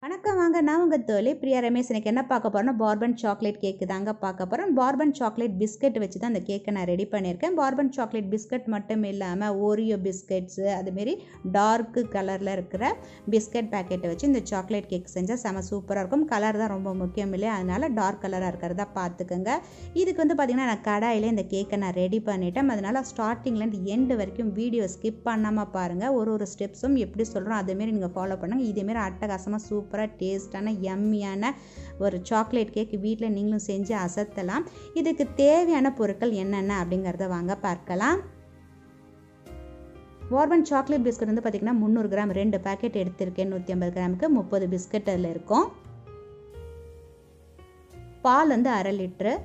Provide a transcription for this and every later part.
வணக்கம் வாங்க நான் உங்கள் தோழி பிரியா ரமேஷ் எனக்கு என்ன பார்க்க போகிறேன்னா பார்பன் சாக்லேட் கேக்கு தாங்க பார்க்க போகிறேன் பார்பன் சாக்லேட் பிஸ்கட் வச்சு தான் அந்த கேக்கை நான் ரெடி பண்ணியிருக்கேன் பார்பன் சாக்லேட் பிஸ்கட் மட்டும் இல்லாமல் ஓரியோ பிஸ்கட்ஸு அதுமாரி டார்க்கு கலரில் இருக்கிற பிஸ்கட் பேக்கெட்டை வச்சு இந்த சாக்லேட் கேக் செஞ்சால் செம சூப்பராக இருக்கும் கலர் தான் ரொம்ப முக்கியம் இல்லையா அதனால் டார்க் கலராக இருக்கிறதா பார்த்துக்கோங்க இதுக்கு வந்து பார்த்திங்கன்னா நான் கடாயில் இந்த கேக்கை நான் ரெடி பண்ணிட்டேன் அதனால் ஸ்டார்டிங்லேருந்து எண்டு வரைக்கும் வீடியோ ஸ்கிப் பண்ணாமல் பாருங்கள் ஒரு ஒரு ஸ்டெப்ஸும் எப்படி சொல்கிறோம் அதேமாரி நீங்கள் ஃபாலோ பண்ணுங்கள் இதேமாரி அட்டகாசமாக சூப்பராக டேஸ்டான யம்மியான ஒரு சாக்லேட் கேக் வீட்டில் நீங்களும் செஞ்சு அசத்தலாம் இதுக்கு தேவையான பொருட்கள் என்னென்ன அப்படிங்கிறத வாங்க பார்க்கலாம் வார்பன் சாக்லேட் பிஸ்கட் வந்து பார்த்திங்கன்னா முந்நூறு கிராம் ரெண்டு பேக்கெட் எடுத்திருக்கேன் நூற்றி ஐம்பது கிராமுக்கு முப்பது பிஸ்கட் அதில் இருக்கும் பால் வந்து அரை லிட்ரு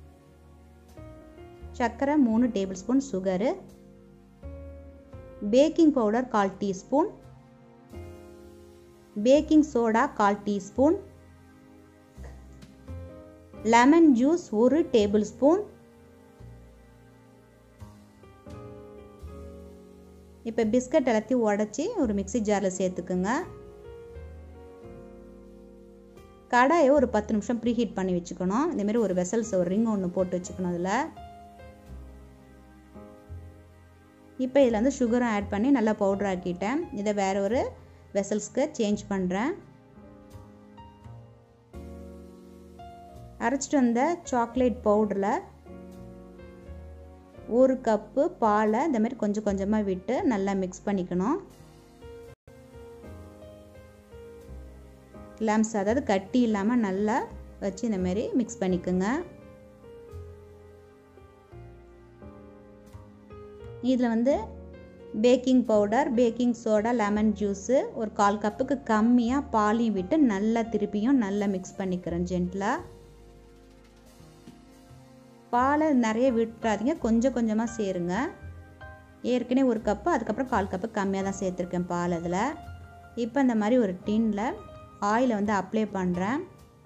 சர்க்கரை மூணு tablespoon sugar baking powder கால் டீஸ்பூன் பேக்கிங் சோடா கால் டீஸ்பூன் லெமன் ஜூஸ் ஒரு டேபிள் ஸ்பூன் இப்போ பிஸ்கட் எல்லாத்தையும் உடச்சி ஒரு மிக்சி ஜாரில் சேர்த்துக்குங்க கடாயை ஒரு பத்து நிமிஷம் ப்ரீ ஹீட் பண்ணி வச்சுக்கணும் இந்தமாரி ஒரு வெசல்ஸ் ஒரு ரிங் ஒன்று போட்டு வச்சுக்கணும் அதில் இப்போ இதில் வந்து சுகரும் ஆட் பண்ணி நல்லா பவுடர் ஆக்கிட்டேன் இதை வேற ஒரு வெசல்ஸ்க்கு சேஞ்ச் பண்ணுறேன் அரைச்சிட்டு வந்த சாக்லேட் பவுடரில் ஒரு கப்பு பாலை இந்த மாதிரி கொஞ்சம் கொஞ்சமாக விட்டு நல்லா மிக்ஸ் பண்ணிக்கணும் லம்ஸ் அதாவது கட்டி இல்லாமல் நல்லா வச்சு இந்த மாதிரி மிக்ஸ் பண்ணிக்கோங்க இதில் வந்து baking powder baking soda lemon juice ஒரு கால் கப்புக்கு கம்மியாக பாலையும் விட்டு நல்லா திருப்பியும் நல்லா மிக்ஸ் பண்ணிக்கிறேன் ஜென்டிலாக பாலை நிறைய விட்டுறாதீங்க கொஞ்சம் கொஞ்சமாக சேருங்க ஏற்கனவே ஒரு கப்பு அதுக்கப்புறம் கால் கப்பு கம்மியாக தான் சேர்த்துருக்கேன் பால் அதில் இப்போ இந்த மாதிரி ஒரு டின்னில் ஆயிலை வந்து அப்ளை பண்ணுறேன்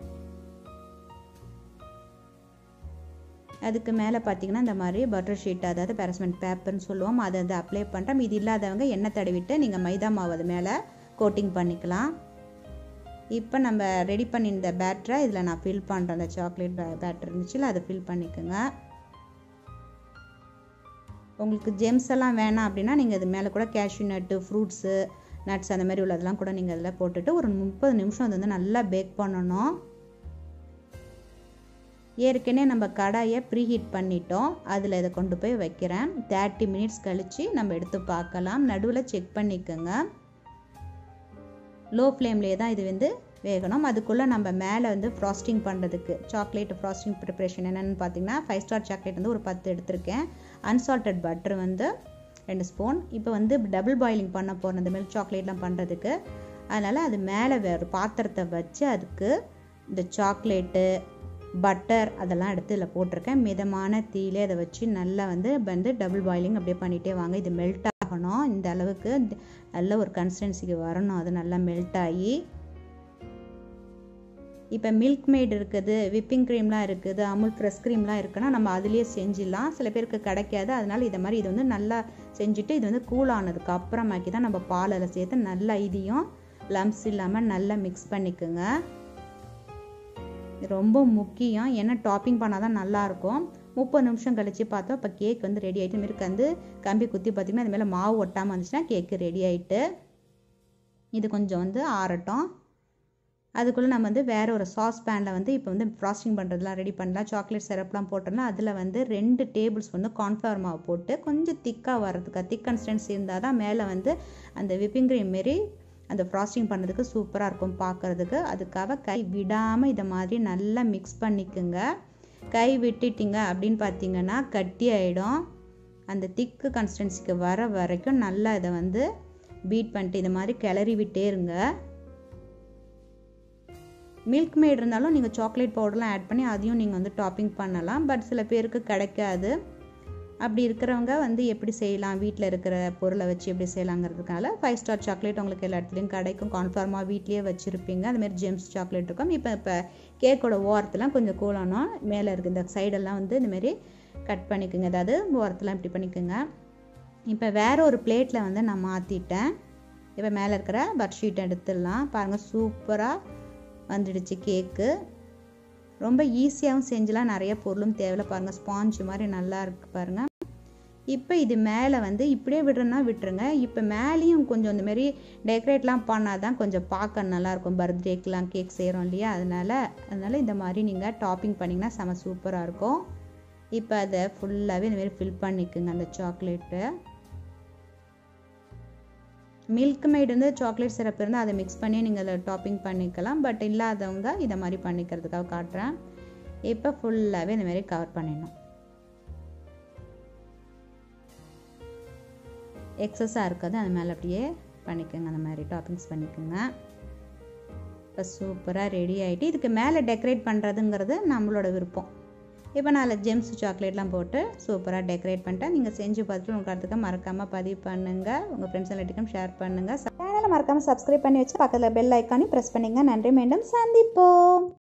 அதுக்கு மேலே பார்த்தீங்கன்னா இந்த மாதிரி பட்டர் ஷீட் அதாவது பேரஸ்மெண்ட் பேப்பர்னு சொல்லுவோம் அதை வந்து அப்ளை பண்ணுறோம் இது இல்லாதவங்க எண்ணெய் தடவிட்டு நீங்கள் மைதா மாவு அது மேலே கோட்டிங் பண்ணிக்கலாம் இப்போ நம்ம ரெடி பண்ணியிருந்த பேட்டரை இதில் நான் ஃபில் பண்ணுறேன் அந்த சாக்லேட் பே பேட்டர் இருந்துச்சுல அதை ஃபில் பண்ணிக்கோங்க உங்களுக்கு ஜெம்ஸ் எல்லாம் வேணாம் அப்படின்னா நீங்கள் இது மேலே கூட கேஷ்யூ நட்டு ஃப்ரூட்ஸு நட்ஸ் அந்த மாதிரி உள்ளதெல்லாம் கூட நீங்கள் அதில் போட்டுட்டு ஒரு முப்பது நிமிஷம் அது வந்து நல்லா பேக் பண்ணணும் ஏற்கனவே நம்ம கடாயை ப்ரீஹீட் பண்ணிட்டோம் அதில் இதை கொண்டு போய் வைக்கிறேன் தேர்ட்டி மினிட்ஸ் கழித்து நம்ம எடுத்து பார்க்கலாம் நடுவில் செக் பண்ணிக்கோங்க லோ ஃப்ளேம்லேயே தான் இது வந்து வேகணும் அதுக்குள்ளே நம்ம மேலே வந்து ஃப்ராஸ்டிங் பண்ணுறதுக்கு சாக்லேட் ஃப்ராஸ்டிங் ப்ரிப்ரேஷன் என்னென்னு பார்த்தீங்கன்னா ஃபைவ் ஸ்டார் சாக்லேட் வந்து ஒரு பத்து எடுத்திருக்கேன் அன்சால்டட் பட்டர் வந்து ரெண்டு ஸ்பூன் இப்போ வந்து டபுள் பாயிலிங் பண்ண போகிறோம் இந்த மில்க் சாக்லேட்லாம் பண்ணுறதுக்கு அதனால் அது மேலே வேறு பாத்திரத்தை வச்சு அதுக்கு இந்த சாக்லேட்டு பட்டர் அதெல்லாம் எடுத்து இதில் போட்டிருக்கேன் மிதமான தீயிலே அதை வச்சு நல்லா வந்து வந்து டபுள் பாயிலிங் அப்படியே பண்ணிகிட்டே வாங்க இது மெல்ட் ஆகணும் இந்த அளவுக்கு நல்ல ஒரு கன்சிஸ்டன்சிக்கு வரணும் அது நல்லா மெல்ட் ஆகி இப்போ மில்க் மேட் இருக்குது விப்பிங் க்ரீம்லாம் இருக்குது அமுல் ஃப்ரெஷ் க்ரீம்லாம் இருக்குன்னா நம்ம அதுலேயே செஞ்சிடலாம் சில பேருக்கு கிடைக்காது அதனால் இதை மாதிரி இது வந்து நல்லா செஞ்சுட்டு இது வந்து கூல் ஆனதுக்கு அப்புறமாக்கி தான் நம்ம பால் அதில் சேர்த்து நல்லா இதையும் லம்ஸ் இல்லாமல் நல்லா மிக்ஸ் பண்ணிக்கோங்க ரொம்ப முக்கியம் ஏன்னா டாப்பிங் பண்ணால் தான் நல்லாயிருக்கும் முப்பது நிமிஷம் கழித்து பார்த்தோம் இப்போ கேக் வந்து ரெடி ஆகிட்டு மாரி வந்து கம்பி குத்தி பார்த்திங்கன்னா அது மேலே மாவு ஒட்டாமல் வந்துச்சுன்னா கேக்கு ரெடி ஆகிட்டு இது கொஞ்சம் வந்து ஆறட்டும் அதுக்குள்ளே நம்ம வந்து வேறு ஒரு சாஸ் பேனில் வந்து இப்போ வந்து ஃப்ராஸ்டிங் பண்ணுறதுலாம் ரெடி பண்ணலாம் சாக்லேட் சிரப்லாம் போட்டோம்னா அதில் வந்து ரெண்டு டேபிள் ஸ்பூன் வந்து கார்ன்ஃப்ளவர் மாவு போட்டு கொஞ்சம் திக்காக வர்றதுக்கு திக் கன்சிஸ்டன்சி இருந்தால் தான் மேலே வந்து அந்த விப்பிங் க்ரீம் மாரி அந்த ஃப்ராஸ்டிங் பண்ணுறதுக்கு சூப்பராக இருக்கும் பார்க்குறதுக்கு அதுக்காக கை விடாமல் இதை மாதிரி நல்லா மிக்ஸ் பண்ணிக்குங்க கை விட்டுட்டிங்க அப்படின்னு பார்த்தீங்கன்னா கட்டி ஆகிடும் அந்த திக்கு கன்சிஸ்டன்சிக்கு வர வரைக்கும் நல்லா இதை வந்து பீட் பண்ணிட்டு இது மாதிரி கிளறி விட்டே இருங்க மில்க் மேட் இருந்தாலும் நீங்கள் சாக்லேட் பவுடர்லாம் ஆட் பண்ணி அதையும் நீங்கள் வந்து டாப்பிங் பண்ணலாம் பட் சில பேருக்கு கிடைக்காது அப்படி இருக்கிறவங்க வந்து எப்படி செய்யலாம் வீட்டில் இருக்கிற பொருளை வச்சு எப்படி செய்யலாங்கிறதுனால ஃபைவ் ஸ்டார் சாக்லேட் உங்களுக்கு எல்லா இடத்துலையும் கிடைக்கும் கான்ஃபார்மாக வீட்லேயே வச்சுருப்பீங்க அதுமாரி ஜெம்ஸ் சாக்லேட் இருக்கும் இப்போ இப்போ கேக்கோட ஓரத்தெலாம் கொஞ்சம் கூலணும் மேலே இருக்குது இந்த சைடெல்லாம் வந்து இந்தமாரி கட் பண்ணிக்கோங்க அதாவது ஓரத்தெலாம் இப்படி பண்ணிக்கோங்க இப்போ வேறு ஒரு பிளேட்டில் வந்து நான் மாற்றிட்டேன் இப்போ மேலே இருக்கிற பட்ஷீட் எடுத்துடலாம் பாருங்கள் சூப்பராக வந்துடுச்சு கேக்கு ரொம்ப ஈஸியாகவும் செஞ்சலாம் நிறைய பொருளும் தேவையில்ல பாருங்கள் ஸ்பாஞ்சு மாதிரி நல்லா இருக்குது பாருங்கள் இப்போ இது மேலே வந்து இப்படியே விடுறேன்னா விட்டுருங்க இப்போ மேலேயும் கொஞ்சம் இந்த மாதிரி டெக்கரேட்லாம் பண்ணால் தான் கொஞ்சம் பார்க்க நல்லாயிருக்கும் பர்த்டேக்கெலாம் கேக் செய்கிறோம் இல்லையா அதனால் அதனால் இந்த மாதிரி நீங்கள் டாப்பிங் பண்ணிங்கன்னா செம சூப்பராக இருக்கும் இப்போ அதை ஃபுல்லாகவே இந்தமாரி ஃபில் பண்ணிக்கோங்க அந்த சாக்லேட்டை மில்க் மெய்டு வந்து சாக்லேட் சிரப் இருந்தால் அதை மிக்ஸ் பண்ணி நீங்கள் அதில் டாப்பிங் பண்ணிக்கலாம் பட் இல்லாதவங்க இதை மாதிரி பண்ணிக்கிறதுக்காக காட்டுறேன் இப்போ ஃபுல்லாகவே இந்த மாதிரி கவர் பண்ணிடணும் எக்ஸஸாக இருக்காது அது மேலே அப்படியே பண்ணிக்கோங்க அந்த மாதிரி டாப்பிங்ஸ் பண்ணிக்கோங்க இப்போ சூப்பராக ரெடி ஆகிட்டு இதுக்கு மேலே டெக்கரேட் பண்ணுறதுங்கிறது நம்மளோட விருப்பம் இப்போ நான் அதில் ஜெம்ஸ் சாக்லேட்லாம் போட்டு சூப்பராக டெக்கரேட் பண்ணிட்டேன் நீங்கள் செஞ்சு பார்த்துட்டு உங்களுக்கு அடுத்துக்க மறக்காமல் பதிவு பண்ணுங்கள் உங்கள் ஃப்ரெண்ட்ஸ் எல்லாத்துக்கும் ஷேர் பண்ணுங்கள் சேனலை மறக்காமல் சப்ஸ்கிரைப் பண்ணி வச்சு பக்கத்தில் பெல் ஐக்கானையும் ப்ரெஸ் பண்ணிங்க நன்றி மீண்டும் சந்திப்போம்